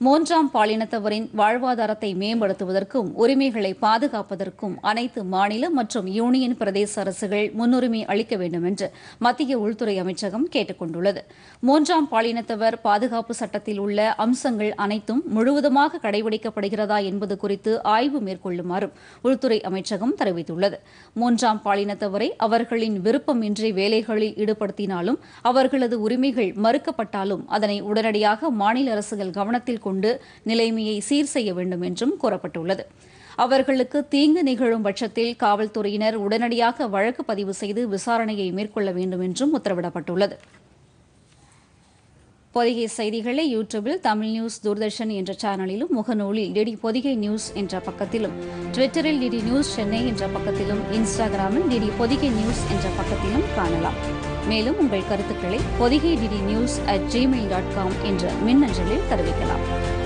மூன்றாம் பாலினத்தவரின் வாழ்வாதாரத்தை மேம்படுத்துவதற்கும் உரிமைகளை பாதுகாப்பதற்கும் அனைத்து மாநில மற்றும் யூனியன் பிரதேச அரசுகள் முன்னுரிமை அளிக்க வேண்டும் என்று மத்திய உள்துறை அமைச்சகம் கேட்டுக் கொண்டுள்ளது மூன்றாம் பாலினத்தவர் பாதுகாப்பு சட்டத்தில் உள்ள அம்சங்கள் அனைத்தும் முழுவதுமாக கடைபிடிக்கப்படுகிறதா என்பது குறித்து ஆய்வு மேற்கொள்ளுமாறும் உள்துறை அமைச்சகம் தெரிவித்துள்ளது மூன்றாம் பாலினத்தவரை அவர்களின் விருப்பமின்றி வேலைகளில் ஈடுபடுத்தினாலும் அவர்களது உரிமைகள் மறுக்கப்பட்டாலும் அதனை உடனடியாக மாநில அரசுகள் கவனத்தில் கொண்டு நிலைமையை சீர் செய்ய வேண்டும் என்றும் கூறப்பட்டுள்ளது அவர்களுக்கு தீங்கு நிகழும் பட்சத்தில் காவல்துறையினர் உடனடியாக வழக்கு பதிவு செய்து விசாரணையை மேற்கொள்ள வேண்டும் என்றும் உத்தரவிடப்பட்டுள்ளது பொதிகை செய்திகளை யூடியூபில் தமிழ் நியூஸ் தூர்தர்ஷன் என்ற சேனலிலும் முகநூலில் டிடி பொதிகை நியூஸ் என்ற பக்கத்திலும் ட்விட்டரில் டிடி நியூஸ் சென்னை என்ற பக்கத்திலும் இன்ஸ்டாகிராமில் டிடி பொதிகை நியூஸ் என்ற பக்கத்திலும் காணலாம் மேலும் உங்கள் கருத்துக்களை Podhigai DD news at Gmail dot com என்ற மின்னஞ்சலில் தெரிவிக்கலாம்